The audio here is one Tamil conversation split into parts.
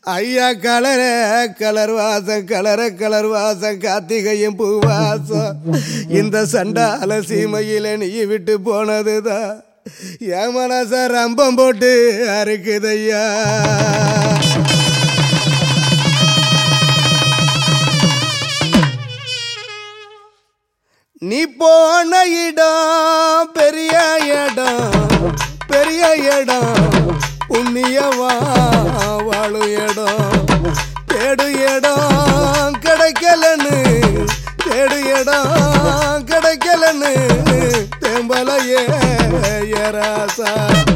ஐயா கலர கலர் வாசம் கலர கலர் வாசம் கார்த்திகையும் பூவாசம் இந்த சண்டால சீமையில நீ விட்டு போனதுதான் என் மனச ரம்பம் போட்டு அறுக்குதையா நீ போன இடம் பெரிய இடம் பெரிய இடம் புண்ணியவா வாழும் இடம் தேடு இடம் கிடைக்கலன்னு தேடு இடம் கிடைக்கலன்னு தேம்பலையே ஏராசா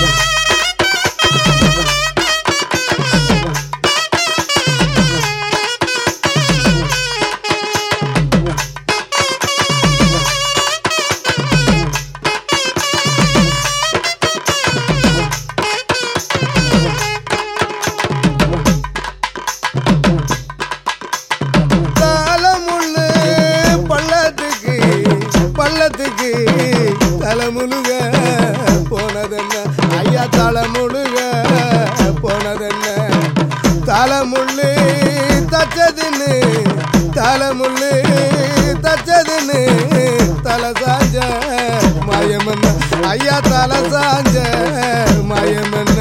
தலைமுள்ளு பள்ளத்துக்கு பள்ளத்துக்கு தலைமுழுக போனதென்ன ஐயா தலைமுழுக போனதென்ன தலைமுள்ளு தச்சதுன்னு தலைமுள்ளு தச்சதுன்னு தலை சாஞ்ச மாயமன்ன ஐயா தலை சாஞ்ச மாயமன்ன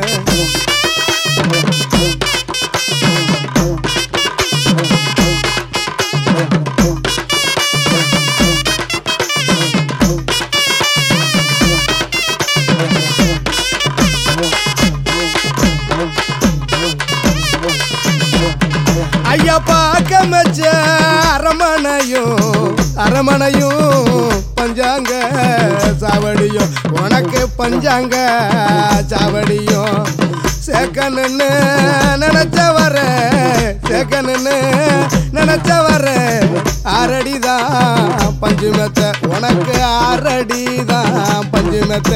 ஐயா பார்க்க மச்ச அரமனையும் அரமனையும் பஞ்சாங்க சாவடியும் உனக்கு பஞ்சாங்க சாவடியும் சேக்கணுன்னு நினைச்ச வர சேக்கணுன்னு நினைச்ச வர ஆறடிதான் பஞ்சுமெத்த உனக்கு ஆறடிதான் பஞ்சுமெத்த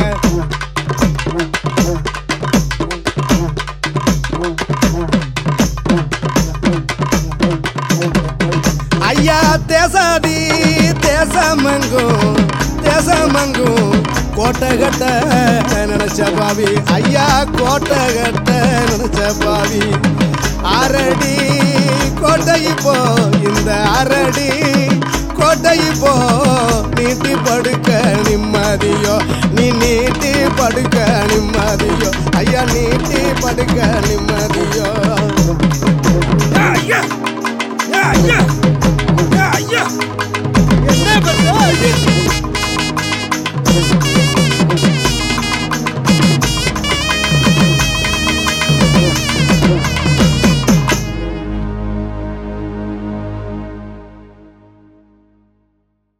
ஐயா தேசாதி தேசமங்கும் தேசமங்கும் கோட்டை கட்ட நினைச்ச பாவி ஐயா கோட்டை கட்ட நினைச்ச பாவி அரடி கோட்டை இப்போ இந்த அரடி கோட்டை இப்போ நீட்டி படுக்க நிம்மதியோ நீ நீட்டி படுக்க நிம்மதியோ ஐயா நீட்டி படுக்க நிம்மதி